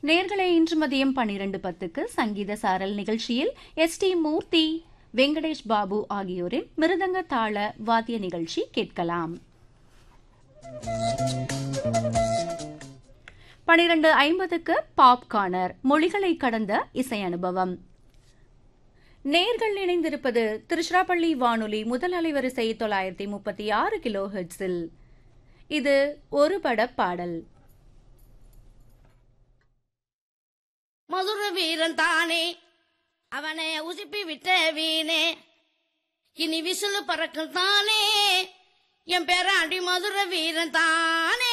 நேர்களே இன்று மதியம் பன்னிரண்டு பத்துக்கு சங்கீத சாரல் நிகழ்ச்சியில் எஸ் டி மூர்த்தி வெங்கடேஷ் பாபு ஆகியோரின் மிருதங்க தாள வாத்திய நிகழ்ச்சி கேட்கலாம் பனிரெண்டு ஐம்பதுக்கு பாப் கார்னர் மொழிகளை கடந்த இசை அனுபவம் நேர்கள் இணைந்திருப்பது திருச்சிராப்பள்ளி வானொலி முதல் அலைவரிசை தொள்ளாயிரத்தி முப்பத்தி ஆறு கிலோ ஹெட்ஸில் இது ஒரு பட பாடல் மதுர வீரன் தானே அவனை உசுப்பி விட்ட வீணே இனி விசிலு பறக்கும் தானே என் பேராண்டி மதுர வீரன் தானே